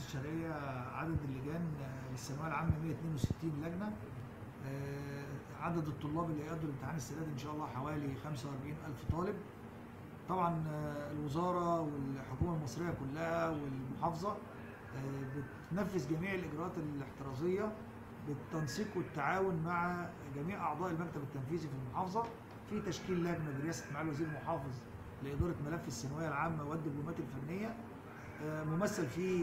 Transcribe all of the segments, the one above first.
الشرقيه عدد اللجان آه، للثانويه العامه 162 لجنه آه، عدد الطلاب اللي يقدروا الامتحان السنه دي ان شاء الله حوالي 45000 طالب طبعا آه، الوزاره والحكومه المصريه كلها والمحافظه آه، بتنفذ جميع الاجراءات الاحترازيه بالتنسيق والتعاون مع جميع اعضاء المكتب التنفيذي في المحافظه في تشكيل لجنه برئاسه معالي وزير المحافظ لاداره ملف الثانويه العامه والدبلومات الفنيه آه، ممثل فيه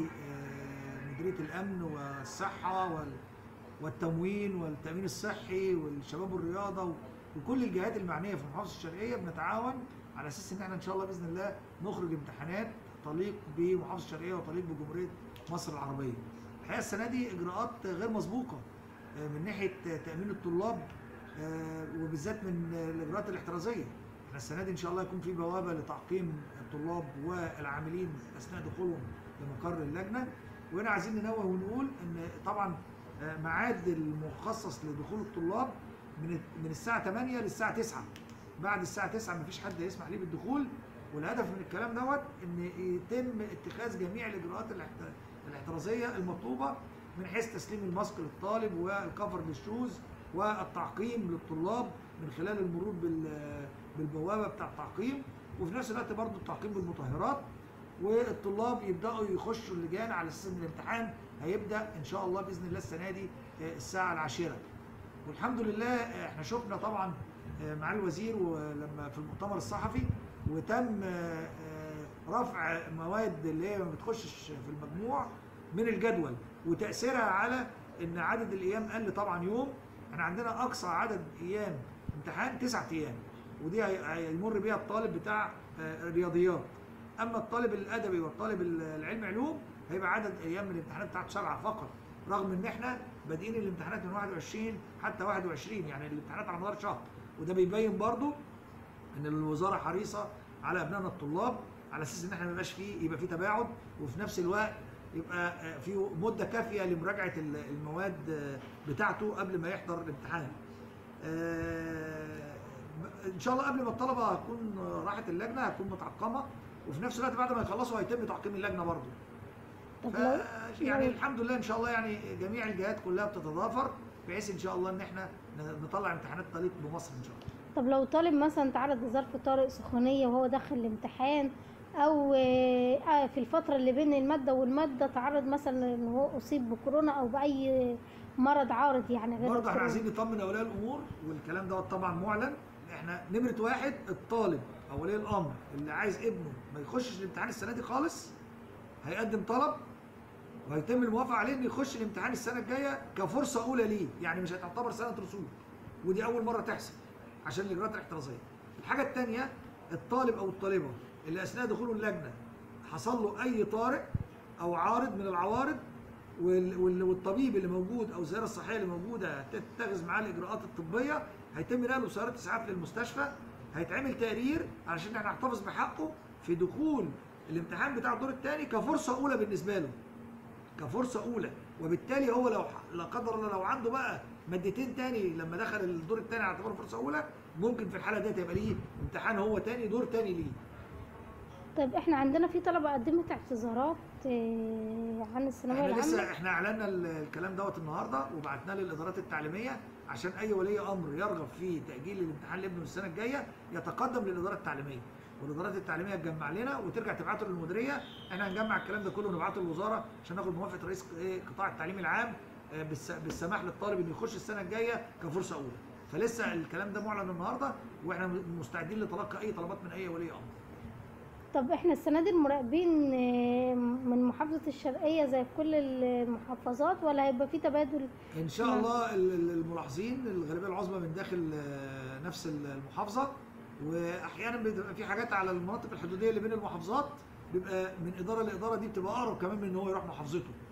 آه، مديريه الامن والصحه وال- والتموين والتامين الصحي والشباب والرياضه و- وكل الجهات المعنيه في المحافظه الشرقيه بنتعاون على اساس ان احنا ان شاء الله باذن الله نخرج امتحانات تليق بمحافظه الشرقيه وتليق بجمهوريه مصر العربيه. الحقيقه السنه دي اجراءات غير مسبوقه آه، من ناحيه آه، تامين الطلاب آه، وبالذات من آه، الاجراءات الاحترازيه. احنا السنه دي ان شاء الله يكون في بوابه لتعقيم الطلاب والعاملين اثناء دخولهم لمقر اللجنه وهنا عايزين ننوه ونقول ان طبعا آه، ميعاد المخصص لدخول الطلاب من من الساعه 8 للساعه 9 بعد الساعه 9 مفيش حد يسمح ليه بالدخول والهدف من الكلام دوت ان يتم اتخاذ جميع الاجراءات الاحت- الاحترازيه المطلوبه من حيث تسليم الماسك للطالب والكفر للشوز والتعقيم للطلاب من خلال المرور بال- بالبوابه بتاع التعقيم وفي نفس الوقت برضه التعقيم بالمطهرات والطلاب يبداوا يخشوا اللجان على اساس ان الامتحان هيبدا ان شاء الله باذن الله السنه دي آه، الساعه العاشره والحمد لله آه، احنا شفنا طبعا آه، مع الوزير ولما في المؤتمر الصحفي وتم آه، آه، رفع مواد اللي هي ما بتخشش في المجموع من الجدول وتاثيرها على ان عدد الايام قل طبعا يوم احنا عندنا اقصى عدد ايام امتحان تسعة ايام ودي هي- هيمر بيها الطالب بتاع آه، الرياضيات اما الطالب الادبي والطالب العلم علوم هيبقى عدد ايام من الامتحانات بتاعته سبعه فقط رغم ان احنا بادئين الامتحانات من 21 حتى 21 يعني الامتحانات على مدار شهر وده بيبين برضو ان الوزاره حريصه على ابنائنا الطلاب على اساس ان احنا ما يبقاش فيه يبقى فيه تباعد وفي نفس الوقت يبقى آه، في مده كافيه لمراجعه ال- المواد آه، بتاعته قبل ما يحضر الامتحان. آه، ان شاء الله قبل ما الطلبه هتكون راحت اللجنه هتكون متعقمه وفي نفس الوقت بعد ما يخلصوا هيتم تعقيم اللجنه برضه. طب ف لو يعني لو- الحمد لله ان شاء الله يعني جميع الجهات كلها بتتضافر بحيث ان شاء الله ان احنا ن- نطلع امتحانات تليق بمصر ان شاء الله. طب لو طالب مثلا تعرض لظرف طارئ سخونية وهو داخل الامتحان أو آه، في الفترة اللي بين المادة والمادة تعرض مثلا إن هو أصيب بكورونا أو بأي مرض عارض يعني غير برضه احنا الكورونا. عايزين نطمن اولياء الامور والكلام دوت طبعا معلن احنا نمره واحد الطالب او ولي الامر اللي عايز ابنه ما يخشش الامتحان السنه دي خالص هيقدم طلب وهيتم الموافقه عليه انه يخش الامتحان السنه الجايه كفرصه اولى ليه يعني مش هتعتبر سنه رسوب ودي اول مره تحصل عشان الاجراءات الاحترازيه الحاجه الثانيه الطالب او الطالبه اللي اثناء دخوله اللجنه حصل له اي طارئ او عارض من العوارض وال- وال- والطبيب اللي موجود او الزياره الصحيه اللي موجوده تتخذ معاه الاجراءات الطبيه هيتم نقله بسيارات اسعاف للمستشفى هيتعمل تقرير علشان احنا نحتفظ بحقه في دخول الامتحان بتاع الدور الثاني كفرصه اولى بالنسبه له كفرصه اولى وبالتالي هو لو لا قدر الله لو عنده بقى مادتين تاني لما دخل الدور الثاني على اعتباره فرصه اولى ممكن في الحاله ديت يبقى ليه امتحان هو تاني دور تاني ليه طيب احنا عندنا في طلبة قدمت اعتذارات آه، عن الثانوية احنا لسه العامة احنا اعلنا ال- الكلام دوت النهارده وبعتناه للادارات التعليميه عشان اي ولي امر يرغب في تاجيل الامتحان لابنه السنه الجايه يتقدم للاداره التعليميه والادارات التعليميه تجمع لنا وترجع تبعته للمديريه احنا هنجمع الكلام ده كله ونبعته للوزاره عشان ناخد موافقه رئيس إيه قطاع التعليم العام آه، بالس- بالسماح للطالب انه يخش السنه الجايه كفرصه اولى فلسه الكلام ده معلن النهارده واحنا مستعدين لتلقي اي طلبات من اي ولي امر طب احنا السنة دي المراقبين آه، من محافظة الشرقية زي في كل المحافظات ولا هيبقى في تبادل ان شاء نعم. الله ال- ال- الملاحظين الغالبيه العظمى من داخل آه، نفس المحافظه واحيانا بتبقى في حاجات على المناطق الحدوديه اللي بين المحافظات بيبقى من اداره لاداره دي بتبقى اقرب كمان من ان هو يروح محافظته